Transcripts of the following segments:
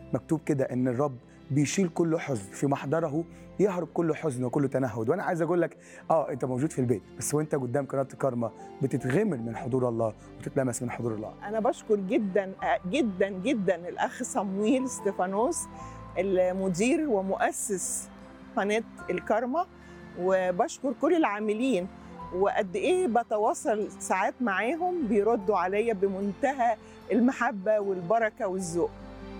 مكتوب كده ان الرب بيشيل كل حزن في محضره يهرب كل حزن وكل تنهد وانا عايز اقول لك اه انت موجود في البيت بس وانت قدام قناه كارما بتتغمر من حضور الله وتتلمس من حضور الله انا بشكر جدا جدا جدا الاخ صمويل ستيفانوس المدير ومؤسس قناه الكارما وبشكر كل العاملين وقد ايه بتواصل ساعات معاهم بيردوا عليا بمنتهى المحبه والبركه والذوق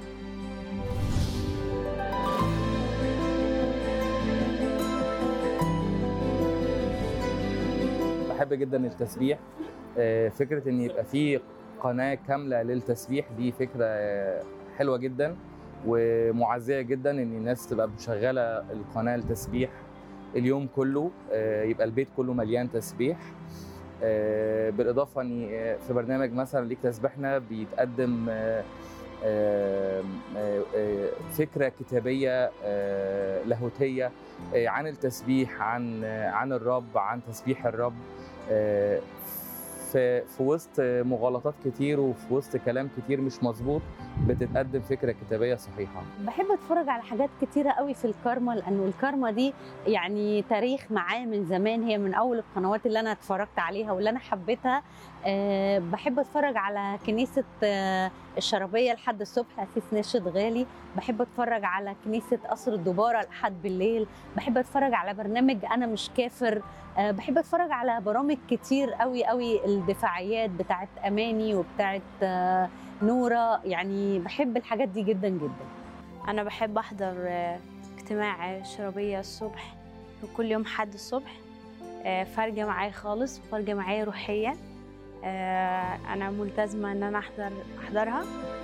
بحب جدا التسبيح آه، فكره ان يبقى في قناه كامله للتسبيح دي فكره آه، حلوه جدا ومعزيه جدا ان الناس تبقى مشغله القناه التسبيح اليوم كله آه، يبقى البيت كله مليان تسبيح آه، بالاضافه ان آه، في برنامج مثلا ليك تسبيحنا بيتقدم آه، آه، آه، آه، فكره كتابيه آه، لاهوتيه آه، عن التسبيح عن آه، عن الرب عن تسبيح الرب آه، في في وسط مغالطات كتير وفي وسط كلام كتير مش مظبوط بتتقدم فكره كتابيه صحيحه بحب اتفرج على حاجات كتيره قوي في الكارما لانه الكارما دي يعني تاريخ معاه من زمان هي من اول القنوات اللي انا اتفرجت عليها واللي انا حبيتها أه بحب اتفرج على كنيسه أه الشرابيه لحد الصبح اسيس ناشد غالي بحب اتفرج على كنيسه قصر الدباره لحد بالليل بحب اتفرج على برنامج انا مش كافر أه بحب اتفرج على برامج كتير قوي قوي الدفاعيات بتاعت اماني وبتاعت أه نوره يعني بحب الحاجات دي جدا جدا أنا بحب أحضر آه، اجتماع الشرابية الصبح وكل يوم حد الصبح آه، فارقة معايا خالص فارقة معايا روحيا آه، أنا ملتزمة إن أنا أحضر أحضرها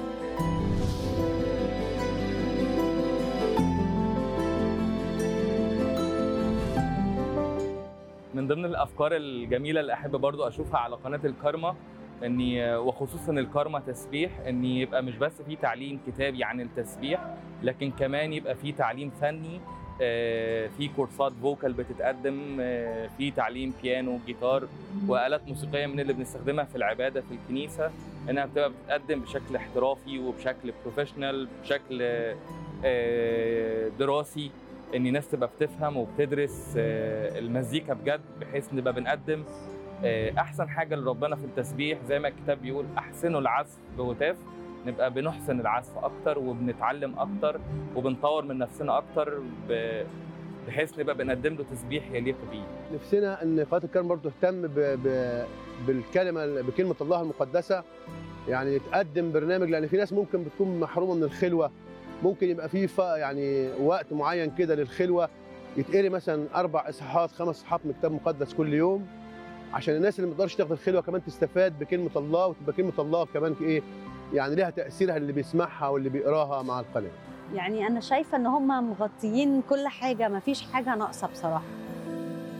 من ضمن الافكار الجميله اللي احب برضو اشوفها على قناه الكارما اني وخصوصا الكارما تسبيح ان يبقى مش بس في تعليم كتابي عن التسبيح لكن كمان يبقى في تعليم فني آه، في كورسات فوكال بتتقدم آه، في تعليم بيانو جيتار والات موسيقيه من اللي بنستخدمها في العباده في الكنيسه انها بتبقى بتتقدم بشكل احترافي وبشكل بروفيشنال بشكل آه، دراسي ان الناس تبقى بتفهم وبتدرس آه، المزيكا بجد بحيث نبقى بنقدم آه، احسن حاجه لربنا في التسبيح زي ما الكتاب بيقول احسنوا العزف بهتاف نبقى بنحسن العزف اكتر وبنتعلم اكتر وبنطور من نفسنا اكتر ب- بحيث نبقى بنقدم له تسبيح يليق بيه نفسنا ان قناه الكرم برضه تهتم ب... ب... بالكلمه بكلمه الله المقدسه يعني تقدم برنامج لان في ناس ممكن بتكون محرومه من الخلوه ممكن يبقى في ف... يعني وقت معين كده للخلوه يتقري مثلا اربع اصحاحات خمس اصحاحات من كتاب مقدس كل يوم عشان الناس اللي ما تقدرش تاخد الخلوه كمان تستفاد بكلمه الله وتبقى كلمه الله كمان ايه يعني لها تاثيرها اللي بيسمعها واللي بيقراها مع القناه يعني انا شايفه ان هم مغطيين كل حاجه ما فيش حاجه ناقصه بصراحه